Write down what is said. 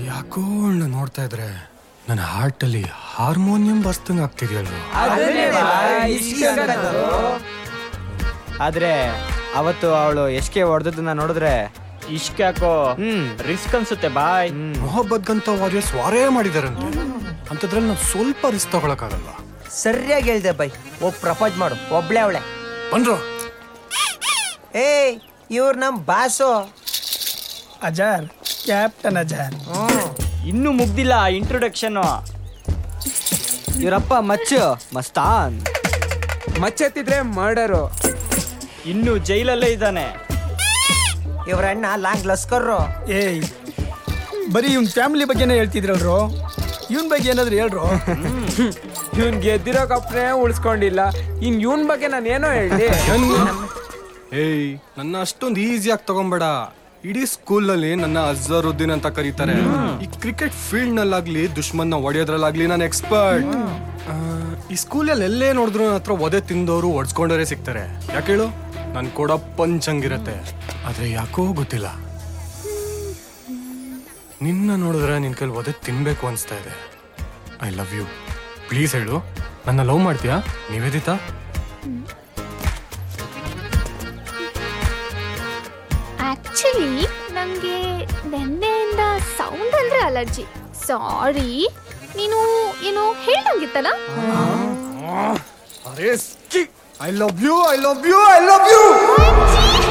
ಯಾಕೋ ಅವಳನ್ನ ನೋಡ್ತಾ ಇದ್ರೆ ನನ್ನ ಹಾರ್ಟ್ ಅಲ್ಲಿ ಹಾರ್ಮೋನಿಯಂ ಬಸ್ತಂಗ್ ಆಗ್ತಿದೆಯಲ್ವ ಆದ್ರೆ ಅವತ್ತು ಅವಳು ಎಷ್ಕೆ ಹೊಡೆದನ್ನ ನೋಡಿದ್ರೆ ಇಷ್ಕ್ ಯಾಕೋ ಹ್ಮ್ ರಿಸ್ಕ್ ಅನ್ಸುತ್ತೆ ಬಾಯ್ ಮೊಹಬ್ಬತ್ಗಂತ ವಾರಿಯರ್ಸ್ ವಾರೇ ಮಾಡಿದಾರಂತೆ ಅಂತದ್ರಲ್ಲಿ ನಾವು ಸ್ವಲ್ಪ ರಿಸ್ಕ್ ತಗೊಳಕ್ಕಾಗಲ್ವಾ ಸರಿಯಾಗಿ ಹೇಳ್ದೆ ಬೈ ಒಬ್ಬ ಪ್ರಪೋಸ್ ಮಾಡು ಒಬ್ಳೆ ಅವಳೆ ಬನ್ರೋ ಏಯ್ ಇವ್ರು ನಮ್ ಬಾಸು ಅಜಾರ್ ಕ್ಯಾಪ್ಟನ್ ಅಜಾರ್ ಇನ್ನೂ ಮುಗ್ದಿಲ್ಲ ಇಂಟ್ರೊಡಕ್ಷನ್ ಇವರಪ್ಪ ಮಚ್ಚು ಮಸ್ತಾನ್ ಮಚ್ಚೆತ್ತಿದ್ರೆ ಮರ್ಡರು ಇನ್ನು ಜೈಲಲ್ಲೇ ಇದ್ದಾನೆ ಇವ್ರ ಅಣ್ಣ ಲಾಂಗ್ ಲಸ್ಕರ್ರು ಏಯ್ ಬರೀ ಇವ್ನ ಫ್ಯಾಮಿಲಿ ಬಗ್ಗೆನೇ ಹೇಳ್ತಿದ್ರಲ್ರು ಇವನ್ ಬಗ್ಗೆ ಏನಾದ್ರು ಹೇಳ್ರು ಇವನ್ ಗೆದ್ದಿರೋ ಕಪ್ನೇ ಉಳಿಸ್ಕೊಂಡಿಲ್ಲ ಇನ್ ಇವನ್ ಬಗ್ಗೆ ನಾನು ಏನೋ ಹೇಳಿ ಏಯ್ ನನ್ನ ಅಷ್ಟೊಂದು ಈಸಿಯಾಗಿ ತಗೊಂಬೇಡ ಇಡೀ ಸ್ಕೂಲ್ ನಲ್ಲಿ ನನ್ನ ಅಜರುದ್ದೀನ್ ಅಂತ ಕರೀತಾರೆ ಈ ಕ್ರಿಕೆಟ್ ಫೀಲ್ಡ್ ನಲ್ಲಾಗ್ಲಿ ದುಶ್ಮನ್ನ ಹೊಡೆಯೋದ್ರಲ್ಲಾಗ್ಲಿ ನಾನು ಎಕ್ಸ್ಪರ್ಟ್ ಈ ಸ್ಕೂಲಲ್ಲಿ ಎಲ್ಲೇ ನೋಡಿದ್ರು ನನ್ನ ಹತ್ರ ಒದೆ ತಿಂದವರು ಒಡ್ಸ್ಕೊಂಡವರೇ ಸಿಗ್ತಾರೆ ಯಾಕೆ ಹೇಳು ನನ್ ಕೊಡ ಪಂಚ್ ಹಂಗಿರತ್ತೆ ಆದ್ರೆ ಯಾಕೋ ಗೊತ್ತಿಲ್ಲ ನಿನ್ನ ನೋಡಿದ್ರೆ ನಿನ್ ಕೈಲಿ ಒದೆ ತಿನ್ಬೇಕು ಅನ್ಸ್ತಾ ಇದೆ ಐ ಲವ್ ಯು ಪ್ಲೀಸ್ ಹೇಳು ನನ್ನ ಲವ್ ಮಾಡ್ತೀಯಾ ನಿವೇದಿತಾ ಆಕ್ಚುಲಿ ನನಗೆ ನೆನ್ನೆಯಿಂದ ಸೌಂಡ್ ಅಂದ್ರೆ ಅಲರ್ಜಿ ಸಾರಿ ನೀನು ಏನೋ ಹೇಳ್ದಂಗಿತ್ತಲ್ಲ ಅರೆ I love you I love you I love you ಅಜ್ಜಿ!